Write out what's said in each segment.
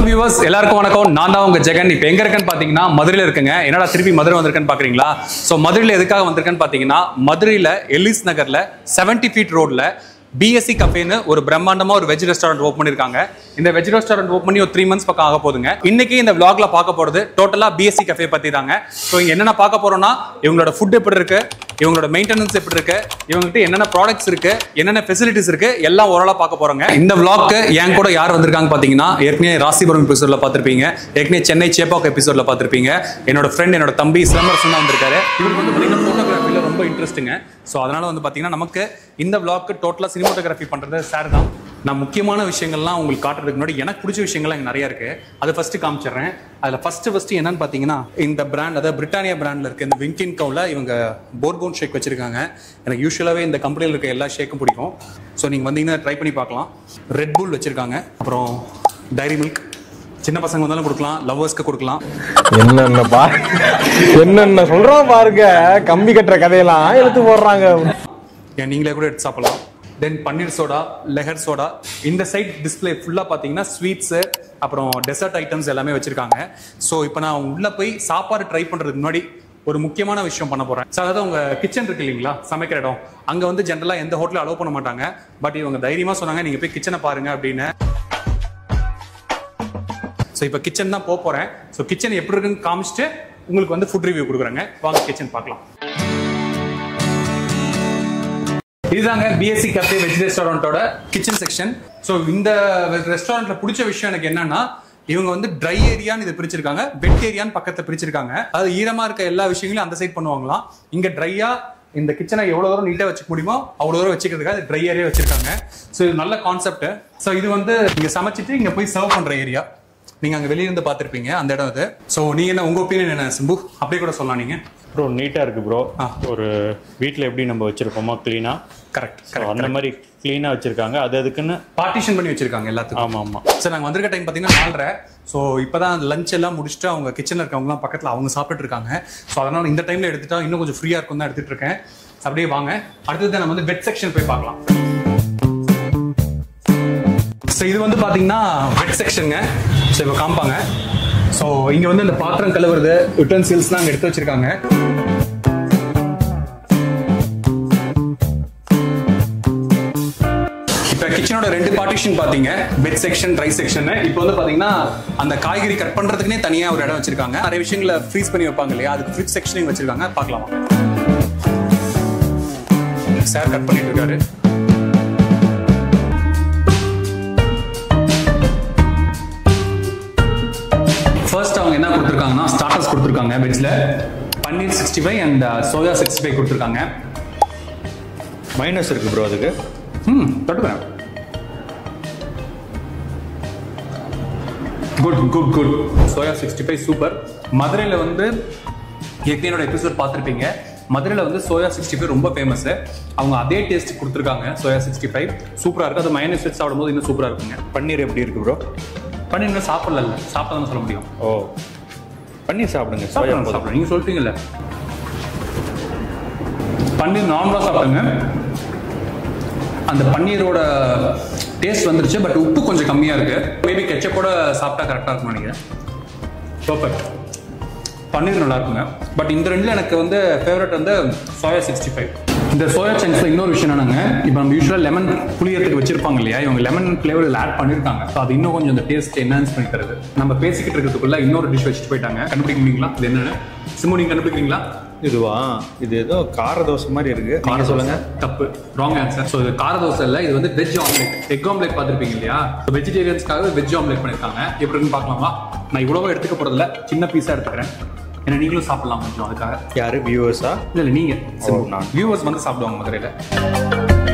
வணக்கம் வியூவர்ஸ் எல்லாருக்கும் வணக்கம் நான் தான் உங்க ஜெகன் இப்போ எங்க இருக்கேன்னு பாத்தீங்கன்னா மதுரையில இருக்குங்க என்னடா திருப்பி மதுரை வந்திருக்கேன்னு பாக்குறீங்களா ஸோ மதுரையில எதுக்காக வந்திருக்கேன்னு பாத்தீங்கன்னா மதுரையில எலிஸ் நகர்ல 70 ஃபீட் ரோட்ல பிஎஸ்சி கஃபேன்னு ஒரு பிரம்மாண்டமா ஒரு வெஜ் ரெஸ்டாரண்ட் ஓப்பன் பண்ணிருக்காங்க இந்த வெஜ் ரெஸ்டாரண்ட் ஓப்பன் பண்ணி ஒரு த்ரீ மந்த்ஸ் பக்கம் ஆக போகுதுங்க இன்னைக்கு இந்த vlogல பார்க்க போறது டோட்டலா பிஎஸ்சி கஃபே பத்தி தாங்க ஸோ இங்க என்னென்ன பார்க்க போறோம்னா இவங்களோட ஃபுட் எப்படி இருக்கு இவங்களோட மெயின்டெனன்ஸ் எப்படி இருக்கு இவங்ககிட்ட என்னென்ன ப்ராடக்ட்ஸ் இருக்கு என்னென்ன ஃபெசிலிட்டிஸ் இருக்கு எல்லாம் ஓரளவு பார்க்க போறோங்க இந்த vlogக்கு என் கூட யார் வந்திருக்காங்க பாத்தீங்கன்னா ஏற்கனவே ராசிபுரம் எபிசோட்ல பார்த்திருப்பீங்க ஏற்கனவே சென்னை சேப்பாக் எபிசோட்ல பார்த்திருப்பீங்க என்னோட ஃப்ரெண்ட் என்னோட தம்பி சிலம்பரசன் தான் வந்திருக்காரு இவருக்கு வந்து பார்த்தீங்கன்னா ஃபோட்டோகிராஃபியில் ரொம்ப இன்ட்ரெஸ்ட்டுங்க ஸோ அதனால வந்து பார்த்தீங்கன்னா நமக்கு இந்த vlogக்கு டோட்டலாக சினிமோட்டோகிராஃபி பண்றது சார் தான் நான் முக்கியமான விஷயங்கள்லாம் உங்களுக்கு காட்டுறதுக்கு முன்னாடி எனக்கு பிடிச்ச விஷயங்கள்லாம் இங்கே நிறைய இருக்கு அதை ஃபர்ஸ்ட் காமிச்சிடுறேன் அதில் ஃபர்ஸ்ட் ஃபர்ஸ்ட் என்னன்னு பார்த்தீங்கன்னா இந்த பிராண்ட் அதாவது பிரிட்டானியா பிராண்டில் இருக்க இந்த விங்கின் கவுல இவங்க போர்போன் ஷேக் வச்சிருக்காங்க எனக்கு யூஸ்வலாகவே இந்த கம்பெனியில் இருக்க எல்லா ஷேக்கும் பிடிக்கும் ஸோ நீங்கள் வந்தீங்கன்னா ட்ரை பண்ணி பார்க்கலாம் ரெட் புல் வச்சிருக்காங்க அப்புறம் டைரி மில்க் சின்ன பசங்க வந்தாலும் கொடுக்கலாம் லவ்வர்ஸ்க்கு கொடுக்கலாம் என்னென்ன பா என்னென்ன சொல்றான் பாருங்க கம்பி கட்டுற கதையெல்லாம் எடுத்து போடுறாங்க ஏன் நீங்களே கூட எடுத்து சாப்பிடலாம் then paneer soda Lehar soda இந்த சைட் டிஸ்ப்ளே ஃபுல்லாக பார்த்தீங்கன்னா ஸ்வீட்ஸு அப்புறம் டெசர்ட் ஐட்டம்ஸ் எல்லாமே வச்சிருக்காங்க ஸோ இப்போ நான் உள்ளே போய் சாப்பாடு ட்ரை பண்ணுறதுக்கு முன்னாடி ஒரு முக்கியமான விஷயம் பண்ண போறேன் ஸோ அதாவது உங்க கிச்சன் இருக்கு இல்லைங்களா சமைக்கிற இடம் அங்க வந்து ஜென்ரலா எந்த ஹோட்டலும் அலோவ் பண்ண மாட்டாங்க பட் இவங்க தைரியமா சொன்னாங்க நீங்க போய் கிச்சனை பாருங்க அப்படின்னு ஸோ இப்போ கிச்சன் தான் போக போறேன் ஸோ கிச்சன் எப்படி இருக்குன்னு காமிச்சிட்டு உங்களுக்கு வந்து ஃபுட் ரிவ்யூ கொடுக்குறாங்க வாங்க கிச்சன் பார்க்கலாம் இதுதாங்க பிஎஸ்சி கஃபே வெஜ் ரெஸ்டாரண்ட்டோட கிச்சன் செக்ஷன் ஸோ இந்த ரெஸ்டாரண்ட்ல பிடிச்ச விஷயம் எனக்கு என்னன்னா இவங்க வந்து ட்ரை ஏரியான்னு இதை பிரிச்சிருக்காங்க வெட் ஏரியான்னு பக்கத்துல பிரிச்சிருக்காங்க அது ஈரமா இருக்க எல்லா விஷயங்களையும் அந்த சைட் பண்ணுவாங்களாம் இங்க ட்ரையா இந்த கிச்சனை எவ்வளவு தூரம் நீட்டா வச்சுக்க முடியுமோ அவ்வளவு தூரம் வச்சுக்கிறதுக்காக ட்ரை ஏரியா வச்சிருக்காங்க ஸோ இது நல்ல கான்செப்ட் ஸோ இது வந்து இங்க சமைச்சிட்டு இங்க போய் சர்வ் பண்ற ஏரியா நீங்க அங்க வெளிய இருந்து பார்த்திருப்பீங்க அந்த இடம் இது ஸோ நீங்க என்ன உங்க ஒப்பீனியன் என்ன சிம்பு அப்படியே கூட சொல்லலாம் நீங்க ப்ரோ நீட்டாக இருக்குது ப்ரோ ஆ. ஒரு வீட்டில் எப்படி நம்ம வச்சுருப்போமோ க்ளீனாக கரெக்ட் ஸோ அந்த மாதிரி க்ளீனாக வச்சுருக்காங்க அது அதுக்குன்னு பார்ட்டிஷன் பண்ணி வச்சிருக்காங்க எல்லாத்துக்கும் ஆமாம் ஆமாம் சார் நாங்கள் வந்திருக்க டைம் பார்த்தீங்கன்னா நாலரை ஸோ இப்போ தான் லஞ்ச் எல்லாம் முடிச்சுட்டு அவங்க கிச்சனில் இருக்கவங்கலாம் பக்கத்தில் அவங்க சாப்பிட்டுட்டு இருக்காங்க ஸோ அதனால் இந்த டைமில் எடுத்துட்டா இன்னும் கொஞ்சம் ஃப்ரீயாக இருக்கும் தான் எடுத்துட்டு இருக்கேன் So, அப்படியே வாங்க அடுத்தது நம்ம வந்து வெட் செக்ஷன் போய் பார்க்கலாம் ஸோ இது வந்து பார்த்தீங்கன்னா வெட் செக்ஷனுங்க ஸோ இப்போ காமிப்பாங்க ஸோ இங்கே வந்து இந்த பாத்திரம் கழுவுறது யுட்டன்சில்ஸ்லாம் அங்கே எடுத்து வச்சிருக்காங்க இப்போ கிச்சனோட ரெண்டு பார்ட்டிஷன் பாத்தீங்க பெட் செக்ஷன் ட்ரை செக்ஷன் இப்போ வந்து பாத்தீங்கன்னா அந்த காய்கறி கட் பண்றதுக்குனே தனியா ஒரு இடம் வச்சிருக்காங்க நிறைய விஷயங்களை ஃப்ரீஸ் பண்ணி வைப்பாங்க இல்லையா அதுக்கு ஃப்ரிட்ஜ் செக்ஷனையும் வச்சிருக்காங்க பார்க்கலாம் சார் கட் பண்ணிட்டு இருக்காரு ஃபர்ஸ்ட் அவங்க என்ன கொடுத்துருக்காங்கன்னா ஸ்டார்டர்ஸ் கொடுத்துருக்காங்க வெஜ்ல paneer sixty five and soya sixty five கொடுத்துருக்காங்க மைனஸ் இருக்குது ப்ரோ அதுக்கு ம் தொட்டுக்கிறேன் good good good soya sixty five super மதுரையில் வந்து ஏற்கனவே என்னோட எபிசோட் பார்த்துருப்பீங்க மதுரையில் வந்து சோயா சிக்ஸ்டி ஃபைவ் ரொம்ப ஃபேமஸ் அவங்க அதே டேஸ்ட் கொடுத்துருக்காங்க சோயா சிக்ஸ்டி ஃபைவ் சூப்பராக இருக்குது அது மைனஸ் வச்சு சாப்பிடும்போது இன்னும் சூப்பராக இருக்குங்க பன்னீர் எப்படி இருக்குது ப்ரோ பண்ணி இன்னும் சாப்பிடல சாப்பிட்டதான் சொல்ல முடியும் ஓ பன்னீர் சாப்பிடுங்க சோயா சாப்பிடலாம் போதும் சாப்பிடலாம் நீங்கள் சொல்லிட்டீங்கல்ல பன்னீர் நார்மலாக சாப்பிடுங்க அந்த பன்னீரோட டேஸ்ட் வந்துருச்சு பட் உப்பு கொஞ்சம் கம்மியாக இருக்கு மேபி கெச்சப்போட சாப்பிட்டா கரெக்டாக இருக்கும்னு நினைக்கிறேன் பர்ஃபெக்ட் பன்னீர் நல்லா இருக்குங்க பட் இந்த ரெண்டுல எனக்கு வந்து ஃபேவரட் வந்து சோயா சிக்ஸ்டி ஃபைவ் இந்த சோயா சங்க்ஸ்ல இன்னொரு விஷயம் என்னன்னாங்க இப்போ நம்ம யூஸ்வலாக லெமன் புளியறதுக்கு வச்சிருப்பாங்க இல்லையா இவங்க லெமன் ஃப்ளேவர் இதில் ஆட் பண்ணிருக்காங்க ஸோ அது இன்னும் கொஞ்சம் அந்த டேஸ்ட் என்ஹான்ஸ் பண்ணி தருது நம்ம பேசிக்கிட்டு இருக்கிறதுக்குள்ள இன்னொரு டிஷ் வச்சுட்டு போயிட்டாங்க கண்டுபிடிக்க முடியுங்களா இது என்னன்னு சிம்மு நீங்க கண்டுபிடிக்கிறீங்களா இதுவா இது ஏதோ கார தோசை மாதிரி இருக்கு கார சொல்லுங்க தப்பு ராங் ஆன்சர் ஸோ இது கார தோசை இல்லை இது வந்து வெஜ் ஆம்லெட் எக் ஆம்லெட் பார்த்துருப்பீங்க இல்லையா வெஜிடேரியன்ஸ்க்காக வெஜ் ஆம்லெட் பண்ணியிருக்காங்க எப்படி இருக்குன்னு பார்க்கலாமா நான் இவ்வளவோ எடுத்துக்க போறதில்ல சின்ன பீஸாக எடுத்துக்கிறேன் ஏன்னா நீங்களும் சாப்பிடலாம் கொஞ்சம் அதுக்காக யாரு வியூவர்ஸா இல்ல இல்ல நீங்க நான். வியூவர்ஸ் வந்து சாப்பிடுவாங்க மதுரையில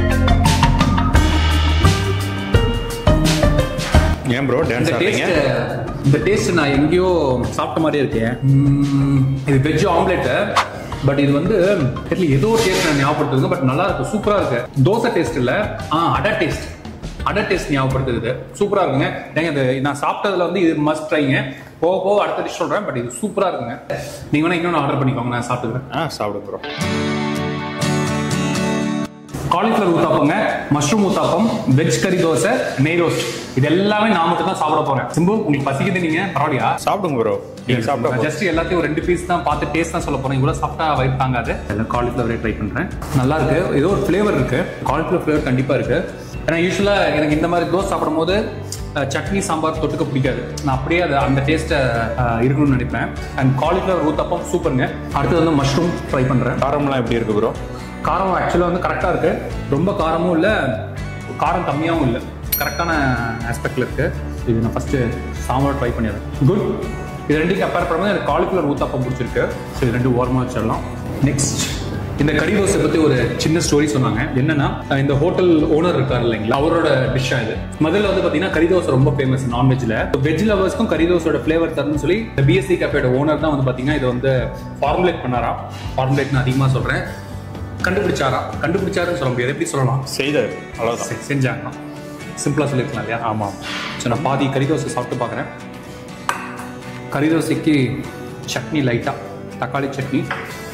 ஏன் ப்ரோ டான்ஸ் இந்த ஆடுறீங்க டேஸ்ட் இந்த டேஸ்ட் நான் எங்கேயோ சாப்பிட்ட மாதிரியே இருக்கேன் உம், இது வெஜ் ஆம்லெட் பட் இது வந்து தெரியல ஏதோ டேஸ்ட் நான் ஞாபகப்படுத்துங்க பட் நல்லா இருக்கு சூப்பரா இருக்கு தோசை டேஸ்ட் இல்ல ஆ அடை டேஸ்ட் அடை டேஸ்ட் ஞாபகப்படுத்துது சூப்பரா இருக்குங்க ஏங்க இது நான் சாப்பிட்டதுல வந்து இது மஸ்ட் ட்ரைங்க போக போக அடுத்த டிஷ் சொல்றேன் பட் இது சூப்பரா இருக்குங்க நீங்க வேணா இன்னொன்று ஆர்டர் பண்ணிக்கோங்க நான் சாப்பிட்டுக்கிறேன் ஆ சாப்பிடுங்க ப்ரோ காலிஃப்ளவர் ஊத்தாப்பங்க மஷ்ரூம் ஊத்தாப்பம் வெஜ் கறி தோசை நெய் ரோஸ்ட் இது எல்லாமே நான் மட்டும் தான் சாப்பிட போறேன் சிம்பு உங்களுக்கு பசிக்குது நீங்க பரவாயில்லையா சாப்பிடுங்க ப்ரோ நீங்க சாப்பிட்டா போதும். ஜஸ்ட் எல்லாத்தையும் ஒரு ரெண்டு பீஸ் தான் பார்த்து டேஸ்ட் தான் சொல்ல போறேன் இவ்வளவு சாப்பிட்டா வயிறு தாங்காது எல்லாம் காலிஃப்ளவரே ட்ரை பண்றேன் நல்லா இருக்கு ஏதோ ஒரு ஃப்ளேவர் இருக்கு காலிஃப்ளவர் ஃப்ளேவர் கண்டிப்பா இருக்கு ஏன்னா யூஸ்வலா எனக்கு இந்த மாதிரி தோசை சாப்பிடும் போது அஹ், சட்னி சாம்பார் தொட்டுக்க பிடிக்காது நான் அப்படியே அது அந்த டேஸ்ட்டை இருக்கணும்னு நினைப்பேன் அண்ட் காலிஃப்ளவர் ஊத்தப்பம் சூப்பருங்க அடுத்து வந்து மஷ்ரூம் ட்ரை பண்றேன் காரம்லாம் எப்படி இருக்கு ப்ரோ காரம் ஆக்சுவலாக வந்து கரெக்டாக இருக்கு ரொம்ப காரமும் இல்லை காரம் கம்மியாகவும் இல்லை கரெக்டான ஆஸ்பெக்டில் இருக்கு இது நான் ஃபர்ஸ்ட் சாம்பார் ட்ரை பண்ணிடுறேன் குட் இது ரெண்டுக்கு கம்பேர் பண்ணும்போது எனக்கு காலிஃப்ளவர் ஊத்தாப்பம் பிடிச்சிருக்கு ஸோ இது ரெண்டு ஓரமாக வச்சிடலாம் நெக்ஸ்ட் இந்த கறி தோசை பத்தி ஒரு சின்ன ஸ்டோரி சொன்னாங்க என்னன்னா இந்த ஹோட்டல் ஓனர் இருக்காரு இல்லைங்களா அவரோட டிஷ்ஷா இது முதல்ல வந்து பாத்தீங்கன்னா கறி தோசை ரொம்ப ஃபேமஸ் நான்வெஜ்ல வெஜ் லவர்ஸ்க்கும் கறி தோசையோட ஃபிளேவர் தரணும்னு சொல்லி இந்த பிஎஸ்சி கேஃபேட ஓனர் தான் வந்து பாத்தீங்கன்னா இது வந்து ஃபார்முலேட் பண்ணாரா ஃபார்முலேட் நான் அதிகமா சொல்றேன் கண்டுபிடிச்சாரா கண்டுபிடிச்சாருன்னு சொல்ல முடியாது எப்படி சொல்லலாம் செய்தார் அவ்வளோதான் செ- செஞ்சாங்க சிம்பிளா சொல்லிருக்கலாம் இல்லையா ஆமாம் ஸோ நான் பாதி கறி தோசை சாப்பிட்டு பார்க்குறேன் கறி தோசைக்கு சட்னி லைட்டா தக்காளி சட்னி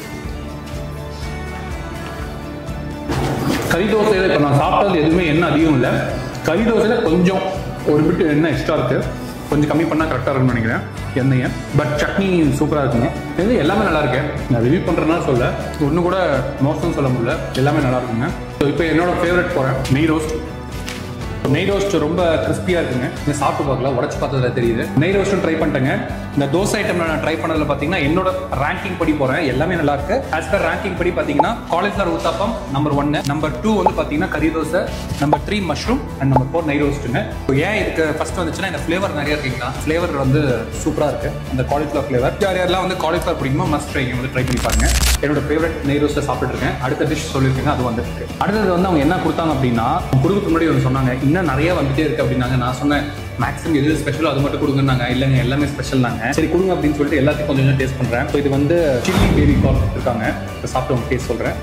கறி தோசையில் இப்போ நான் சாப்பிட்டது எதுவுமே எண்ணெய் அதிகம் இல்லை கறி தோசையில் கொஞ்சம் ஒரு பிட்டு எண்ணெய் எக்ஸ்ட்ரா இருக்கு கொஞ்சம் கம்மி பண்ணால் கரெக்டாக இருக்கும்னு நினைக்கிறேன் எண்ணெயை பட் சட்னி சூப்பராக இருக்குங்க இது எல்லாமே நல்லா இருக்கு நான் ரிவ்யூ பண்ணுறேன்னா சொல்ல ஒன்று கூட மோசம் சொல்ல முடியல எல்லாமே நல்லா இருக்குங்க ஸோ இப்போ என்னோட ஃபேவரட் போகிறேன் நெய் ரோஸ்ட் நெய் ரோஸ்ட் ரொம்ப கிறிஸ்பியா இருக்குங்க நீங்க சாப்பிட்டு பார்க்கல உடச்சு பார்த்ததுல தெரியுது நெய் ரோஸ்ட்டும் ட்ரை பண்ணிட்டேங்க இந்த தோசை ஐட்டம்ல நான் ட்ரை பண்ணதுல பாத்தீங்கன்னா என்னோட ரேங்கிங் படி போறேன் எல்லாமே நல்லா இருக்கு ஆஸ் பர் ரேங்கிங் படி பாத்தீங்கன்னா காலிஃபிளவர் ஊத்தாப்பம் நம்பர் ஒன்னு நம்பர் டூ வந்து பாத்தீங்கன்னா கறி dosa number three mushroom and number four நெய் ரோஸ்ட்டுங்க இப்போ ஏன் இதுக்கு ஃபர்ஸ்ட் வந்துச்சுன்னா இந்த ஃபிளேவர் நிறைய இருக்குங்களா ஃபிளேவர் வந்து சூப்பரா இருக்கு அந்த காலிஃபிளவர் ஃபிளேவர் யார் யாரெல்லாம் வந்து காலிஃபிளவர் பிடிக்குமோ மஸ்ட் ட்ரை வந்து ட்ரை பண்ணி பாருங்க என்னோட ஃபேவரட் நெய் ரோஸ்ட்டை சாப்பிட்டு இருக்கேன் அடுத்த டிஷ் சொல்லியிருக்கேங்க அது வந்துட்டு இருக்கு அடுத்தது வந்து அவங்க என்ன கொடுத்தாங்க அப்படின்னா கொடுக்கறதுக்கு முன்னாடி ஒன்று சொன்னாங்க இன்னும் நிறைய வந்துட்டே இருக்கு அப்படின்னாங்க நான் சொன்னேன் மேக்ஸிமம் எது ஸ்பெஷலோ அது மட்டும் கொடுங்கன்னாங்க இல்லைங்க எல்லாமே ஸ்பெஷல் தாங்க சரி கொடுங்க அப்படின்னு சொல்லிட்டு எல்லாத்தையும் கொஞ்சம் கொஞ்சம் டேஸ்ட் பண்றேன் ஸோ இது வந்து சில்லி பேபி கார்ன் இருக்காங்க இதை சாப்பிட்டு உங்களுக்கு டேஸ்ட் சொல்றேன்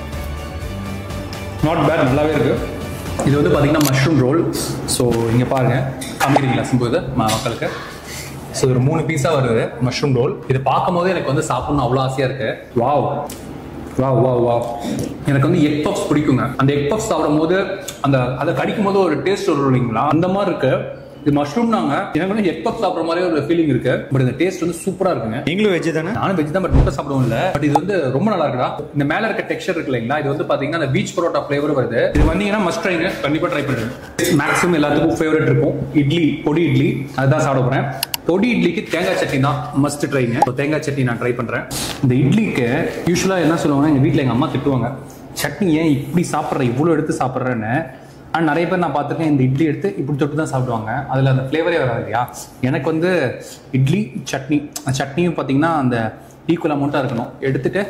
நாட் பேட் நல்லாவே இருக்கு இது வந்து பார்த்தீங்கன்னா மஷ்ரூம் ரோல் ஸோ இங்கே பாருங்க காமிக்கிறீங்களா சிம்பு இது ம- மக்களுக்கு ஸோ ஒரு மூணு பீஸாக வருது மஷ்ரூம் ரோல் இது பார்க்கும் போதே எனக்கு வந்து சாப்பிடணும் அவ்வளோ ஆசையாக இருக்கு வாவ் வாவ் வாவ் வாவ் எனக்கு வந்து எக் பப்ஸ் பிடிக்குங்க அந்த எக் பப்ஸ் சாப்பிடும் போது அந்த அதை கடிக்கும் போது ஒரு டேஸ்ட் வரும் இல்லைங்களா அந்த மாதிரி இருக்கு இது மஷ்ரூம் நாங்க எனக்கு வந்து எக் பப் சாப்பிட்ற மாதிரி ஒரு ஃபீலிங் இருக்கு பட் இந்த டேஸ்ட் வந்து சூப்பரா இருக்குங்க நீங்களும் வெஜ் தானே நானும் வெஜ் தான் பட் முட்டை சாப்பிடுவோம் இல்ல பட் இது வந்து ரொம்ப நல்லா இருக்குடா இந்த மேல இருக்க டெக்ஸ்சர் இருக்கு இல்லைங்களா இது வந்து பாத்தீங்கன்னா அந்த பீச் பரோட்டா ஃபிளேவர் வருது இது வந்தீங்கன்னா மஸ்ட் ட்ரைங்க கண்டிப்பா ட்ரை பண்ணுங்க மேக்ஸிமம் எல்லாத்துக்கும் ஃபேவரட் இருக்கும் இட்லி பொடி இட்லி அதுதான் சாப்பிட போறேன் பொடி இட்லிக்கு தேங்காய் சட்னி தான் மஸ்ட் ட்ரைங்க So, தேங்காய் சட்னி நான் ட்ரை பண்றேன் இந்த இட்லிக்கு யூஸ்வலா என்ன சொல்லுவாங்க எங்க வீட்ல எங்க அம்மா திட்டுவாங்க சட்னி ஏன் இப்படி சாப்பிட்ற இவ்வளோ எடுத்து சாப்பிட்றேன்னு ஆனால் நிறைய பேர் நான் பார்த்துருக்கேன் இந்த இட்லி எடுத்து இப்படி தொட்டு தான் சாப்பிடுவாங்க அதில் அந்த ஃப்ளேவரே வராது இல்லையா எனக்கு வந்து இட்லி சட்னி அந்த சட்னியும் பார்த்தீங்கன்னா அந்த ஈக்குவல் அமௌண்ட்டாக இருக்கணும் எடுத்துட்டு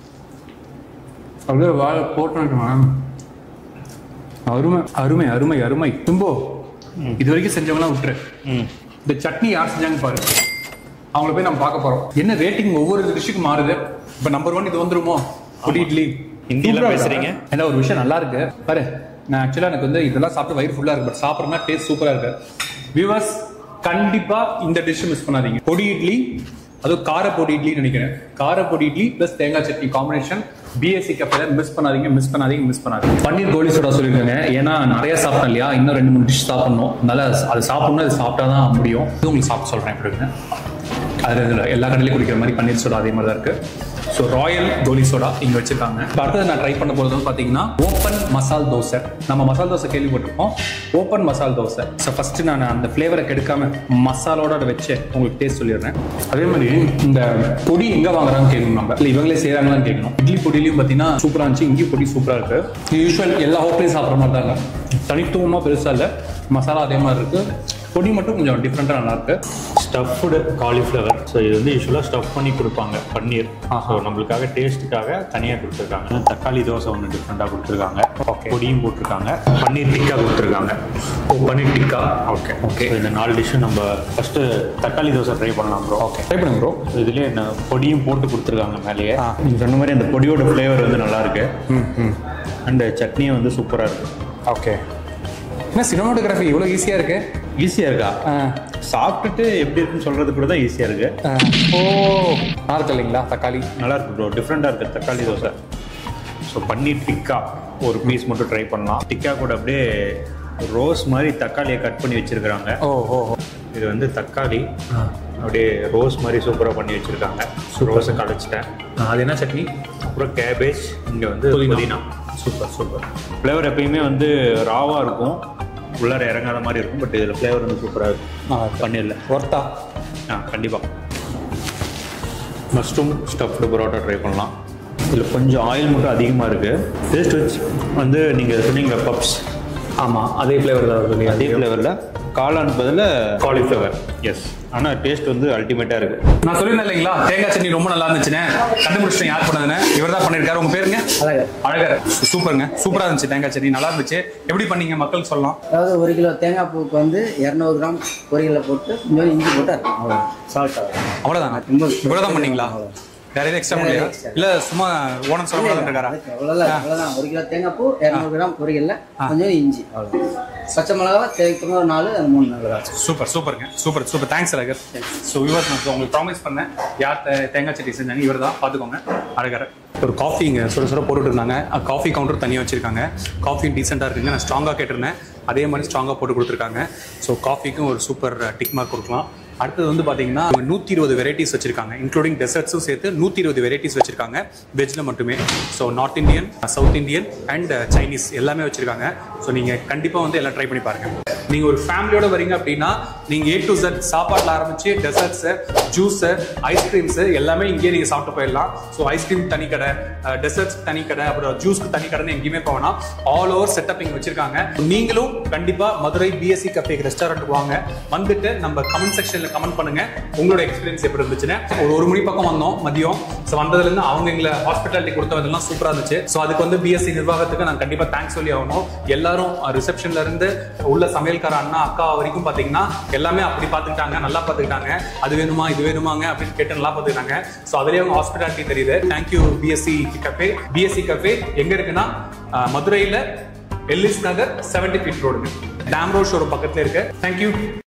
அப்படியே வாழை போட்டோம் அருமை அருமை அருமை அருமை தும்போ இது வரைக்கும் செஞ்சவங்களாம் விட்டுரு இந்த சட்னி யார் செஞ்சாங்க பாரு அவங்கள போய் நம்ம பார்க்க போறோம் என்ன ரேட்டிங் ஒவ்வொரு டிஷ்ஷுக்கு மாறுது இப்போ நம்பர் ஒன் இது வந்துருமோ பொடி இட்லி ஹிந்தில சூப்பரா பேசுறீங்க? இருக்கா? ஏன்னா ஒரு விஷயம் நல்லா இருக்கு பாரு நான் ஆக்சுவலா எனக்கு வந்து இதெல்லாம் சாப்பிட்டு வயிறு ஃபுல்லா இருக்கு பட் சாப்பிட்றதுனா டேஸ்ட் சூப்பரா இருக்கு வியூவர்ஸ் கண்டிப்பா இந்த டிஷ் மிஸ் பண்ணாதீங்க பொடி இட்லி அதுவும் கார பொடி இட்லின்னு நினைக்கிறேன் கார பொடி இட்லி பிளஸ் தேங்காய் சட்னி காம்பினேஷன் பிஎஸ்சி கப்பல மிஸ் பண்ணாதீங்க மிஸ் பண்ணாதீங்க மிஸ் பண்ணாதீங்க பன்னீர் கோலி சோடா சொல்லியிருக்காங்க ஏன்னா நிறைய சாப்பிட்டேன் இல்லையா இன்னும் ரெண்டு மூணு டிஷ் சாப்பிடணும் அதனால அது சாப்பிடணும் அது சாப்பிட்டா தான் முடியும் இது உங்களுக்கு சாப்பிட்டு சொல்றேன் எப்படின்னு அது இதுல எல்லா கடையிலையும் குடிக்கிற மாதிரி பன்னீர் சோடா அதே மாதிரி தான் இருக்கு ஸோ ராயல் கோலி சோடா இங்க வச்சிருக்காங்க இப்ப அடுத்தது நான் ட்ரை பண்ண போறது வந்து பாத்தீங்கன்னா ஓப்பன் மசால் தோசை நம்ம மசால் தோசை கேள்விப்பட்டிருக்கோம் ஓப்பன் மசால் தோசை ஸோ ஃபர்ஸ்ட் நான் அந்த ஃப்ளேவரை கெடுக்காம மசாலோட அதை வச்சு உங்களுக்கு டேஸ்ட் சொல்லிடுறேன் அதே மாதிரி இந்த பொடி எங்க வாங்குறாங்கன்னு கேட்கணும் நம்ம இல்லை இவங்களே செய்யறாங்களான்னு கேட்கணும் இட்லி பொடியிலையும் பார்த்தீங்கன்னா சூப்பரா இருந்துச்சு இங்கேயும் பொடி சூப்பரா இருக்கு யூஸ்வல் எல்லா ஹோட்டலையும் சாப்பிட்ற மாதிரி தான் இருக்கு தனித்துவமா பெருசா இல்லை மசாலா அதே மாதிரி இருக்கு பொடி மட்டும் கொஞ்சம் டிஃப்ரெண்டா நல்லா இருக்கு ஸ்டஃப்டு காலிஃப்ளவர் ஸோ இது வந்து யூஸ்வலாக ஸ்டஃப் பண்ணி கொடுப்பாங்க பன்னீர் ஸோ நம்மளுக்காக டேஸ்ட்டுக்காக தனியாக கொடுத்துருக்காங்க தக்காளி தோசை ஒன்று டிஃப்ரெண்ட்டாக கொடுத்துருக்காங்க Okay. பொடியும் போட்டிருக்காங்க பன்னீர் டிக்கா கொடுத்துருக்காங்க ஓ paneer tikka okay okay so இந்த நாலு டிஷ்ஷும் நம்ம ஃபஸ்ட்டு தக்காளி தோசை ட்ரை பண்ணலாம் ப்ரோ ஓகே ட்ரை பண்ணுங்க ப்ரோ இதுலேயே என்ன பொடியும் போட்டு கொடுத்துருக்காங்க மேலேயே ஆ. நீங்கள் சொன்ன மாதிரி அந்த பொடியோட ஃப்ளேவர் வந்து நல்லா இருக்கு அண்ட் சட்னியும் வந்து சூப்பராக இருக்கு ஓகே என்ன சினிமாட்டோகிராஃபி இவ்வளோ ஈஸியாக இருக்கு ஈஸியாக இருக்கா ஆ, சாப்பிட்டுட்டு எப்படி இருக்குன்னு சொல்றது கூட தான் ஈஸியாக இருக்கு ஆ. ஓ நல்லா இருக்கு இல்லைங்களா தக்காளி நல்லா இருக்கு ப்ரோ டிஃப்ரெண்ட்டாக இருக்கு தக்காளி தோசை ஸோ ஸோ பன்னீர் டிக்கா ஒரு பீஸ் மட்டும் ட்ரை பண்ணலாம் டிக்கா கூட அப்படியே ரோஸ் மாதிரி தக்காளியை கட் பண்ணி வச்சிருக்கிறாங்க ஓ ஓ இது வந்து தக்காளி அப்படியே ரோஸ் மாதிரி சூப்பராக பண்ணி வச்சிருக்காங்க ரோஸை கலைச்சிட்டேன் அது என்ன சட்னி அப்புறம் கேபேஜ் இங்கே வந்து புதினா சூப்பர் சூப்பர் ஃப்ளேவர் எப்பயுமே வந்து ராவாக இருக்கும் உள்ளார இறங்காத மாதிரி இருக்கும் பட் இதில் ஃப்ளேவர் வந்து சூப்பராக இருக்கும் பன்னீரில் ஒர்த்தா ஆ கண்டிப்பாக மஷ்ரூம் ஸ்டஃப்டு பரோட்டா ட்ரை பண்ணலாம் இதில் கொஞ்சம் ஆயில் மட்டும் அதிகமாக இருக்குது டேஸ்ட் வச்சு வந்து நீங்கள் சொன்னீங்க பப்ஸ் ஆமாம் அதே ஃப்ளேவர் தான் வருது இல்லையா அதே ஃப்ளேவரில் காளான் பதில் காலிஃப்ளவர் எஸ் ஆனால் டேஸ்ட் வந்து அல்டிமேட்டாக இருக்குது நான் சொல்லியிருந்தேன் இல்லைங்களா தேங்காய் சட்னி ரொம்ப நல்லா இருந்துச்சுன்னு கண்டுபிடிச்சிட்டேன் யார் பண்ணதுன்னு இவர் தான் பண்ணியிருக்காரு உங்க பேருங்க அழகர் அழகர் சூப்பருங்க சூப்பரா இருந்துச்சு தேங்காய் சட்னி நல்லா இருந்துச்சு எப்படி பண்ணீங்க மக்களுக்கு சொல்லலாம் அதாவது ஒரு கிலோ தேங்காய் பூவுக்கு வந்து இரநூறு கிராம் பொரியலை போட்டு கொஞ்சம் இஞ்சி போட்டு அரைக்கணும் அவ்வளோ சால்ட் ஆகும் அவ்வளவுதாங்க ரொம்ப இவ்வளவுதான் பண்ணீங்களா வேற எதுவும் எக்ஸ்ட்ரா பண்ணலையா இல்ல சும்மா ஓனம் சொல்ல இருக்காரா அவ்வளோதான் அவ்வளோதான் ஒரு கிலோ தேங்காய் பூ இரநூறு கிராம் பொரியல்ல கொஞ்சம் இஞ்சி அவ்வளோ பச்சை மிளகா தேவைக்கு ஒரு நாலு அது மூணு நாள் சூப்பர் சூப்பருங்க super super thanks Azhagar so viewers நான் உங்களுக்கு ப்ராமிஸ் பண்ணேன் யார் தே- தேங்காய் சட்னி செஞ்சாங்க இவர் தான் பார்த்துக்கோங்க அழகர் ஒரு காஃபி இங்கே சுட சுட போட்டுட்டு இருந்தாங்க காஃபி கவுண்டர் தனியாக வச்சிருக்காங்க காஃபி டீசெண்டாக இருக்குங்க நான் ஸ்ட்ராங்காக கேட்டிருந்தேன் அதே மாதிரி ஸ்ட்ராங்காக போட்டு கொடுத்துருக்காங்க ஸோ காஃபிக்கும் ஒரு சூப்பர் டிக் மார்க் கொடுக்கலாம் அடுத்தது வந்து பார்த்தீங்கன்னா நூற்றி இருபது வெரைட்டிஸ் வச்சிருக்காங்க இன்க்ளூடிங் டெசர்ட்ஸும் சேர்த்து நூற்றி இருபது வெரைட்டிஸ் வச்சிருக்காங்க வெஜ்ல மட்டுமே so north Indian south Indian and Chinese எல்லாமே வச்சிருக்காங்க ஸோ நீங்கள் கண்டிப்பாக வந்து எல்லாம் ட்ரை பண்ணி பாருங்க நீங்க ஒரு ஃபேமிலியோட வரீங்க அப்படின்னா நீங்க ஏ டு Z சாப்பாடுல ஆரம்பிச்சு டெசர்ட்ஸ் ஜூஸ் ஐஸ்கிரீம்ஸ் எல்லாமே இங்கேயே நீங்க சாப்பிட்டு போயிடலாம் ஸோ ஐஸ்கிரீம் தனி கடை டெசர்ட்ஸ் தனி கடை அப்புறம் ஜூஸ்க்கு தனி கடைன்னு எங்கேயுமே போவேனா ஆல் ஓவர் செட்டப் இங்க வச்சிருக்காங்க நீங்களும் கண்டிப்பா மதுரை பிஎஸ்சி கஃபே ரெஸ்டாரண்ட் வாங்க வந்துட்டு நம்ம கமெண்ட் செக்ஷன்ல கமெண்ட் பண்ணுங்க உங்களோட எக்ஸ்பீரியன்ஸ் எப்படி இருந்துச்சுன்னு ஒரு ஒரு மணி பக்கம் வந்தோம் மதியம் ஸோ வந்ததுல இருந்து அவங்க எங்களை ஹாஸ்பிட்டாலிட்டி கொடுத்ததெல்லாம் சூப்பரா இருந்துச்சு ஸோ அதுக்கு வந்து பிஎஸ்சி நிர்வாகத்துக்கு நான் கண்டிப்பா தேங்க்ஸ் சொல்லி ஆகணும் எல்லாரும் ரிசப்ஷன்ல இருந்து உள்ள சமையல்கார அண்ணா அக்கா வரைக்கும் பாத்தீங்கன்னா எல்லாமே அப்படி பாத்துக்கிட்டாங்க நல்லா பாத்துக்கிட்டாங்க அது வேணுமா இது வேணுமாங்க அப்படின்னு கேட்டு நல்லா பாத்துக்கிட்டாங்க ஸோ அதுலயே அவங்க ஹாஸ்பிட்டாலிட்டி தெரியுது thank you BSC cafe BSC cafe எங்க இருக்குன்னா அஹ், மதுரையில எல்லிஸ் நகர் செவன்டி ஃபீட் ரோடுங்க டேம் ரோட் ஷோரூம் பக்கத்துல இருக்கு தேங்க்யூ